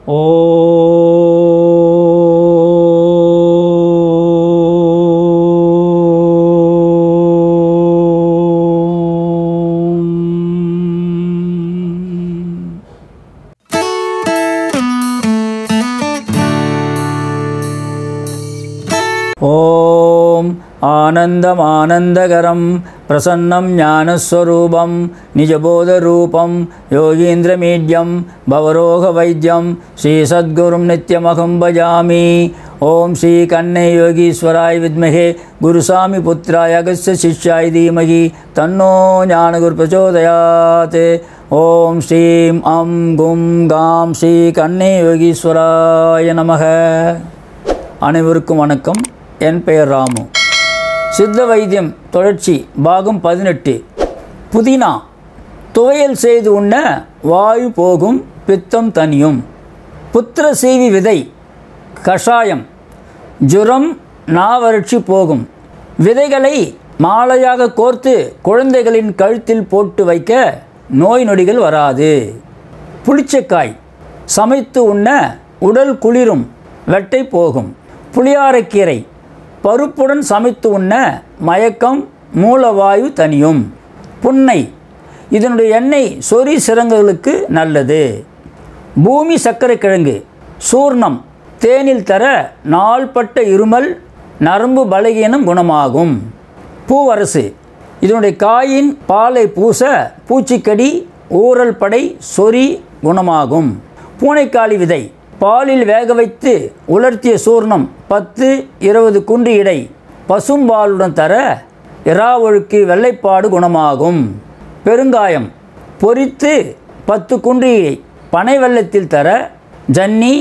ஓம் ஓம் ஆனந்தமானந்தகரம் பிரசன்னம் ஞானஸ்வரூபம் நிஜபோதரூபம் யோகீந்திரமீட்யம் பவரோக வைத்தியம் ஸ்ரீ சத்குரும் நித்யமகம் பஜாமி ஓம் ஸ்ரீ கண்ணை யோகீஸ்வராய் வித்மகே குருசாமி புத்திராய அகஸ்ய சிஷ்யாய் தீமகி தன்னோ ஞானகுரு பிரச்சோதயாத் ஓம் ஸ்ரீம் அம் கும் காம் ஸ்ரீ கண்ணை யோகீஸ்வராய நமக அனைவருக்கும் வணக்கம் என் பெயர் ராமு சித்த வைத்தியம் தொடர்ச்சி பாகம் பதினெட்டு புதினா துவையல் செய்து உண்ண வாயு போகும் பித்தம் தனியும் புத்திர சீவி விதை கஷாயம் ஜுரம் நாவறட்சி போகும் விதைகளை மாலையாக கோர்த்து குழந்தைகளின் கழுத்தில் போட்டு வைக்க நோய் நொடிகள் வராது புளிச்சக்காய் சமைத்து உண்ண உடல் குளிரும் வெட்டை போகும் புளியாரக்கீரை பருப்புடன் சமைத்து உண்ண மயக்கம் மூலவாயு தனியும் புன்னை இதனுடைய எண்ணெய் சொறி சிரங்குகளுக்கு நல்லது பூமி சர்க்கரை கிழங்கு சூர்ணம் தேனில் தர நாள்பட்ட இருமல் நரம்பு பலகீனம் குணமாகும் பூவரசு இதனுடைய காயின் பாலை பூச பூச்சிக்கடி ஊறல் படை சொறி குணமாகும் பூனைக்காளி விதை பாலில் வேக வைத்து உலர்த்திய சூர்ணம் பத்து இருபது குன்றி இடை பசும்பாலுடன் தர இறாவொழுக்கு வெள்ளைப்பாடு குணமாகும் பெருங்காயம் பொரித்து பத்து குன்றி பனை வெள்ளத்தில் தர ஜன்னி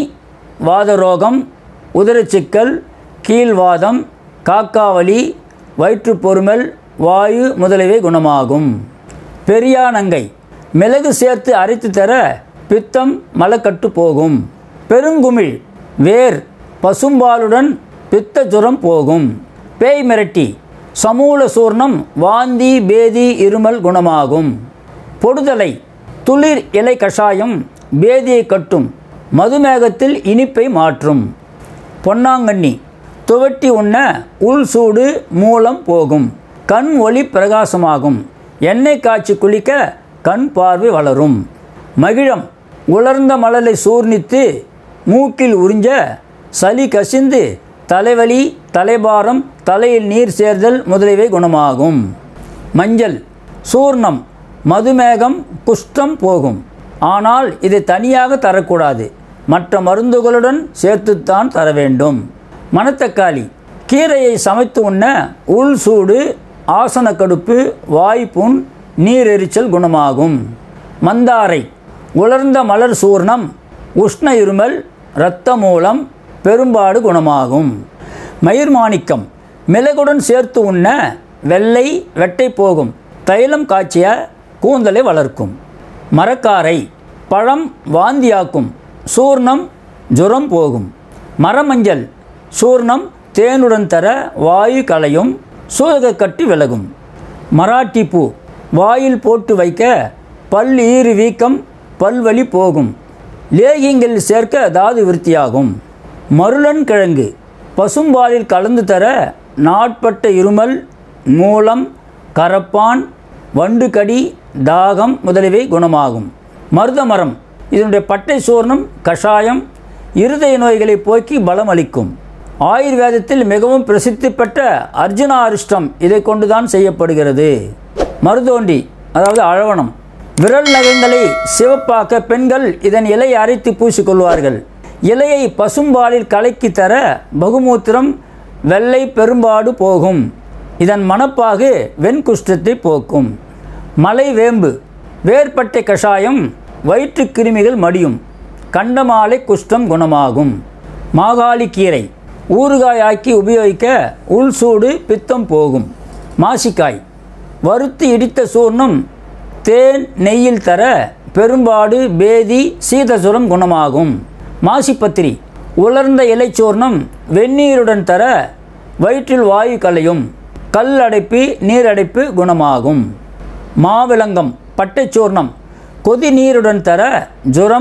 வாதரோகம் உதரச்சிக்கல் கீழ்வாதம் காக்காவலி வயிற்றுப்பொருமல் வாயு முதலியவை குணமாகும் பெரியானங்கை மிளகு சேர்த்து அரைத்து தர பித்தம் மலக்கட்டு போகும் பெருங்குமிழ் வேர் பசும்பாலுடன் பித்த ஜுரம் போகும் பேய் மிரட்டி சமூல சூர்ணம் வாந்தி பேதி இருமல் குணமாகும் பொடுதலை துளிர் இலை கஷாயம் பேதியை கட்டும் மதுமேகத்தில் இனிப்பை மாற்றும் பொன்னாங்கண்ணி துவட்டி உண்ண உள் சூடு மூலம் போகும் கண் ஒளி பிரகாசமாகும் எண்ணெய் காய்ச்சி குளிக்க கண் பார்வை வளரும் மகிழம் உலர்ந்த மலலை சூர்ணித்து மூக்கில் உறிஞ்ச சளி கசிந்து தலைவலி தலைபாரம் தலையில் நீர் சேர்தல் முதலியவை குணமாகும் மஞ்சள் சூர்ணம் மதுமேகம் குஷ்டம் போகும் ஆனால் இதை தனியாக தரக்கூடாது மற்ற மருந்துகளுடன் சேர்த்துத்தான் தர வேண்டும் மணத்தக்காளி கீரையை சமைத்து உண்ண உள் சூடு ஆசன கடுப்பு வாய்ப்புண் நீரெரிச்சல் குணமாகும் மந்தாரை உலர்ந்த மலர் சூர்ணம் உஷ்ண இருமல் இரத்த மூலம் பெரும்பாடு குணமாகும் மயிர் மாணிக்கம் மிளகுடன் சேர்த்து உண்ண வெள்ளை வெட்டை போகும் தைலம் காய்ச்சிய கூந்தலை வளர்க்கும் மரக்காரை பழம் வாந்தியாக்கும் சூர்ணம் ஜுரம் போகும் மரமஞ்சள் சூர்ணம் தேனுடன் தர வாயு களையும் சூதகக்கட்டி விலகும் மராட்டி பூ வாயில் போட்டு வைக்க பல் ஈறு வீக்கம் பல்வலி போகும் லேகியங்கள் சேர்க்க தாது விருத்தியாகும் மருளன் கிழங்கு பசும்பாலில் கலந்து தர நாட்பட்ட இருமல் மூலம் கரப்பான் வண்டுக்கடி தாகம் முதலியவை குணமாகும் மருதமரம் இதனுடைய பட்டை சூர்ணம் கஷாயம் இருதய நோய்களை போக்கி பலம் அளிக்கும் ஆயுர்வேதத்தில் மிகவும் பிரசித்தி பெற்ற அர்ஜுனா அரிஷ்டம் இதை கொண்டுதான் செய்யப்படுகிறது மருதோண்டி அதாவது அழவனம் விரல் நகங்களை சிவப்பாக்க பெண்கள் இதன் இலையை அரைத்து பூசிக்கொள்வார்கள் இலையை பசும்பாலில் கலக்கி தர பகுமூத்திரம் வெள்ளை பெரும்பாடு போகும் இதன் மணப்பாகு வெண்குஷ்டத்தை போக்கும் மலை வேம்பு வேர்பட்டை கஷாயம் வயிற்றுக் கிருமிகள் மடியும் கண்டமாலை குஷ்டம் குணமாகும் மாகாளி கீரை ஊறுகாயாக்கி உபயோகிக்க உள் சூடு பித்தம் போகும் மாசிக்காய் வறுத்து இடித்த சூர்ணம் தேன் நெய்யில் தர பெரும்பாடு பேதி சீதசுரம் குணமாகும் மாசிப்பத்திரி உலர்ந்த இலைச்சூர்ணம் வெந்நீருடன் தர வயிற்றில் வாயு கலையும் கல் அடைப்பு நீரடைப்பு குணமாகும் மாவிளங்கம் பட்டைச்சூர்ணம் கொதி நீருடன் தர ஜுரம்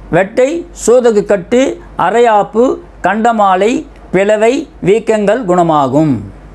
வெட்டை சூதகு கட்டு அரையாப்பு கண்டமாலை பிளவை வீக்கங்கள் குணமாகும்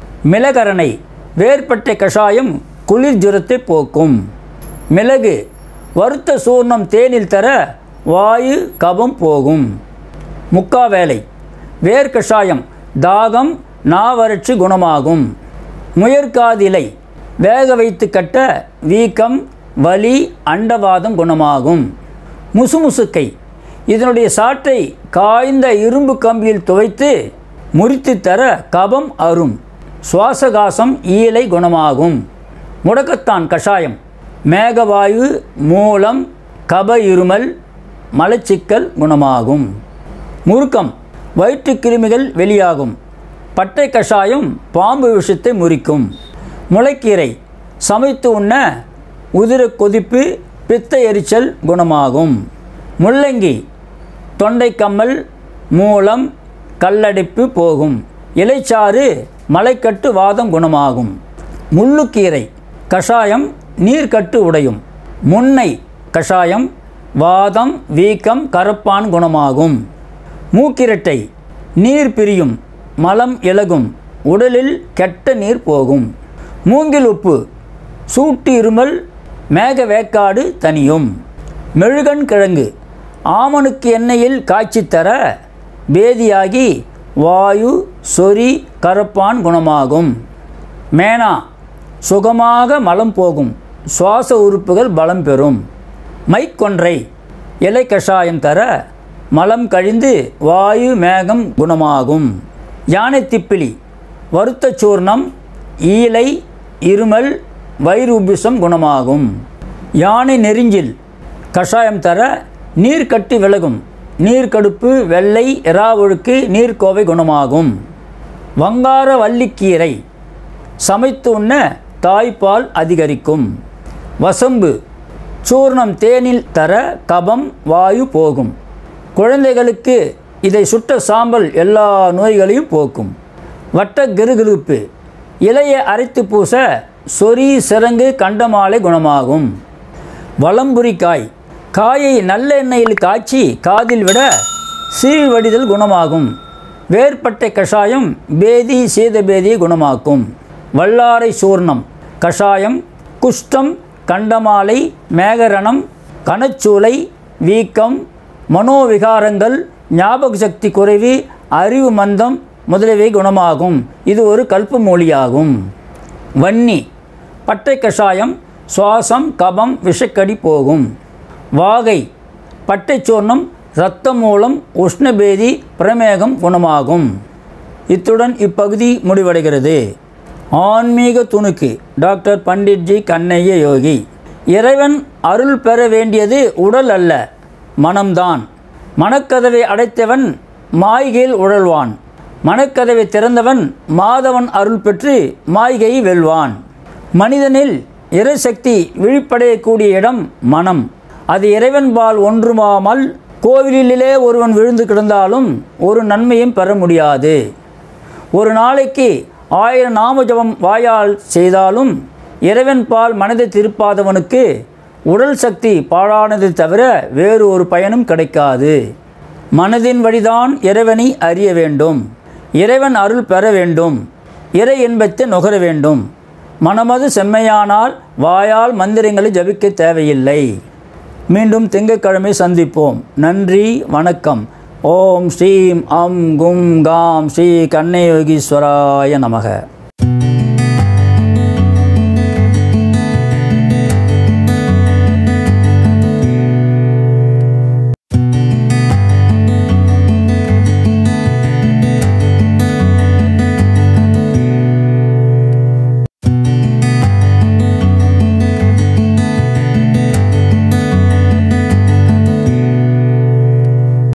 மிளகரணை வேர்பட்டை கஷாயம் குளிர் ஜுரத்தை போக்கும் மிளகு வறுத்த சூர்ணம் தேனில் தர வாயு கபம் போகும் முக்கா வேலை வேர் கஷாயம் தாகம் நாவறட்சி குணமாகும் முயற்காதிலை வேக வைத்து கட்ட வீக்கம் வலி அண்டவாதம் குணமாகும் முசுமுசுக்கை இதனுடைய சாற்றை காய்ந்த இரும்பு கம்பியில் துவைத்து முறித்து தர கபம் அரும் சுவாசகாசம் ஈலை குணமாகும் முடக்கத்தான் கஷாயம் மேகவாயு மூலம் கப இருமல் மலச்சிக்கல் குணமாகும் முறுக்கம் வயிற்றுக் கிருமிகள் வெளியாகும் பட்டை கஷாயம் பாம்பு விஷத்தை முறிக்கும் முளைக்கீரை சமைத்து உண்ண உதிர கொதிப்பு பித்த எரிச்சல் குணமாகும் முள்ளங்கி தொண்டைக்கம்மல் மூலம் கல்லடைப்பு போகும் இலைச்சாறு மலைக்கட்டு வாதம் குணமாகும் முள்ளுக்கீரை கஷாயம் நீர்க்கட்டு உடையும் முன்னை கஷாயம் வாதம் வீக்கம் கரப்பான் குணமாகும் மூக்கிரட்டை நீர் பிரியும் மலம் இலகும் உடலில் கெட்ட நீர் போகும் மூங்கில் உப்பு சூட்டு இருமல் மேக வேக்காடு தனியும் மெழுகன் கிழங்கு ஆமணுக்கு எண்ணெயில் காய்ச்சி தர பேதியாகி வாயு சொறி கரப்பான் குணமாகும் மேனா சுகமாக மலம் போகும் சுவாச உறுப்புகள் பலம் பெறும் மைக்கொன்றை இலை கஷாயம் தர மலம் கழிந்து வாயு மேகம் குணமாகும் யானை திப்பிலி வறுத்த சூர்ணம் ஈலை இருமல் வயிறு உபிசம் குணமாகும் யானை நெறிஞ்சில் கஷாயம் தர நீர் கட்டி விலகும் நீர்க்கடுப்பு வெள்ளை எறாவொழுக்கு நீர்க்கோவை குணமாகும் வங்கார வள்ளிக்கீரை சமைத்து உண்ண தாய்ப்பால் அதிகரிக்கும் வசம்பு சூர்ணம் தேனில் தர கபம் வாயு போகும் குழந்தைகளுக்கு இதை சுட்ட சாம்பல் எல்லா நோய்களையும் போக்கும் வட்ட கிருகிருப்பு இலையை அரைத்து பூச சொறி சிறங்கு கண்டமாலை குணமாகும் வளம்புரிக்காய் காயை நல்லெண்ணெயில் காய்ச்சி காதில் விட சீழ் வடிதல் குணமாகும் வேர்பட்டை கஷாயம் பேதி சீதபேதியை குணமாக்கும் வல்லாரை சூர்ணம் கஷாயம் குஷ்டம் கண்டமாலை மேகரணம் கணச்சூளை வீக்கம் மனோவிகாரங்கள் ஞாபக சக்தி குறைவு அறிவு மந்தம் முதலியவை குணமாகும் இது ஒரு கல்ப மொழியாகும் வன்னி பட்டை கஷாயம் சுவாசம் கபம் விஷக்கடி போகும் வாகை பட்டை சூர்ணம் இரத்த மூலம் உஷ்ணபேதி பிரமேகம் குணமாகும் இத்துடன் இப்பகுதி முடிவடைகிறது ஆன்மீக துணுக்கு டாக்டர் பண்டிட்ஜி கண்ணைய யோகி இறைவன் அருள் பெற வேண்டியது உடல் அல்ல மனம்தான் மனக்கதவை அடைத்தவன் மாய்கையில் உழல்வான் மனக்கதவை திறந்தவன் மாதவன் அருள் பெற்று மாய்கையை வெல்வான் மனிதனில் இறைசக்தி விழிப்படையக்கூடிய இடம் மனம் அது இறைவன்பால் ஒன்றுமாமல் கோவிலிலே ஒருவன் விழுந்து கிடந்தாலும் ஒரு நன்மையும் பெற முடியாது ஒரு நாளைக்கு ஆயிரம் நாம ஜபம் வாயால் செய்தாலும் இறைவன் பால் மனதை திருப்பாதவனுக்கு உடல் சக்தி பாழானதை தவிர வேறு ஒரு பயனும் கிடைக்காது மனதின் வழிதான் இறைவனை அறிய வேண்டும் இறைவன் அருள் பெற வேண்டும் இறை இன்பத்தை நுகர வேண்டும் மனமது செம்மையானால் வாயால் மந்திரங்களை ஜபிக்க தேவையில்லை மீண்டும் திங்கட்கிழமை சந்திப்போம் நன்றி வணக்கம் ஓம் ஸ்ரீம் அம் கும் காம் ஸ்ரீ கண்ணயோகீஸ்வராய நமக